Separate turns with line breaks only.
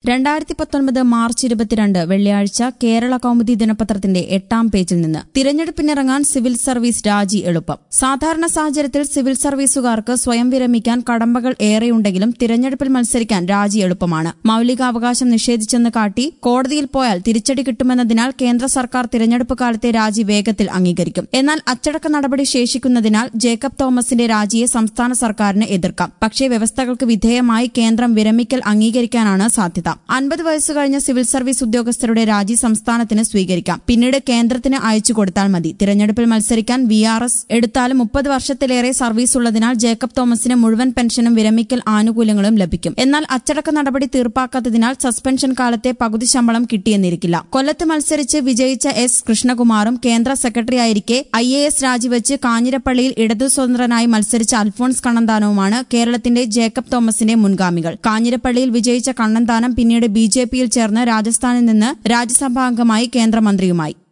രണ്ടായിരത്തി പത്തൊൻപത് മാർച്ച് ഇരുപത്തിരണ്ട് വെള്ളിയാഴ്ച കേരള കൗമുദി ദിനപത്രത്തിന്റെ എട്ടാം പേജിൽ നിന്ന് തിരഞ്ഞെടുപ്പിനിറങ്ങാൻ സിവിൽ സർവീസ് രാജി എളുപ്പം സാധാരണ സാഹചര്യത്തിൽ സിവിൽ സർവീസുകാർക്ക് സ്വയം വിരമിക്കാൻ കടമ്പകൾ ഏറെയുണ്ടെങ്കിലും തിരഞ്ഞെടുപ്പിൽ മത്സരിക്കാൻ രാജി എളുപ്പമാണ് മൌലികാവകാശം നിഷേധിച്ചെന്ന് കാട്ടി കോടതിയിൽ പോയാൽ തിരിച്ചടി കിട്ടുമെന്നതിനാൽ കേന്ദ്ര സർക്കാർ തിരഞ്ഞെടുപ്പ് കാലത്തെ രാജി വേഗത്തിൽ അംഗീകരിക്കും എന്നാൽ അച്ചടക്ക നടപടി ശേഷിക്കുന്നതിനാൽ ജേക്കബ് തോമസിന്റെ രാജിയെ സംസ്ഥാന സർക്കാരിന് എതിർക്കാം പക്ഷേ വ്യവസ്ഥകൾക്ക് വിധേയമായി കേന്ദ്രം വിരമിക്കൽ അംഗീകരിക്കാനാണ് സാധ്യത അൻപത് വയസ്സ് കഴിഞ്ഞ സിവിൽ സർവീസ് ഉദ്യോഗസ്ഥരുടെ രാജി സംസ്ഥാനത്തിന് സ്വീകരിക്കാം പിന്നീട് കേന്ദ്രത്തിന് അയച്ചു കൊടുത്താൽ മതി തിരഞ്ഞെടുപ്പിൽ മത്സരിക്കാൻ വി ആർ എസ് എടുത്താലും മുപ്പത് വർഷത്തിലേറെ സർവീസ് ഉള്ളതിനാൽ ജേക്കബ് തോമസിന് മുഴുവൻ പെൻഷനും വിരമിക്കൽ ആനുകൂല്യങ്ങളും ലഭിക്കും എന്നാൽ അച്ചടക്ക നടപടി തീർപ്പാക്കാത്തതിനാൽ സസ്പെൻഷൻ കാലത്തെ പകുതി ശമ്പളം കിട്ടിയെന്നിരിക്കില്ല കൊല്ലത്ത് മത്സരിച്ച് വിജയിച്ച എസ് കൃഷ്ണകുമാറും കേന്ദ്ര സെക്രട്ടറിയായിരിക്കെ ഐ എ എസ് രാജിവെച്ച് കാഞ്ഞിരപ്പള്ളിയിൽ ഇടതു സ്വതന്ത്രനായി മത്സരിച്ച അൽഫോൺസ് കണ്ണന്താനവുമാണ് കേരളത്തിന്റെ ജേക്കബ് തോമസിന്റെ മുൻഗാമികൾ കാഞ്ഞിരപ്പള്ളിയിൽ വിജയിച്ച കണ്ണന്താനം പിന്നീട് ബി ജെ പിയിൽ ചേർന്ന് രാജസ്ഥാനിൽ നിന്ന് രാജ്യസഭാംഗമായി കേന്ദ്രമന്ത്രിയുമായി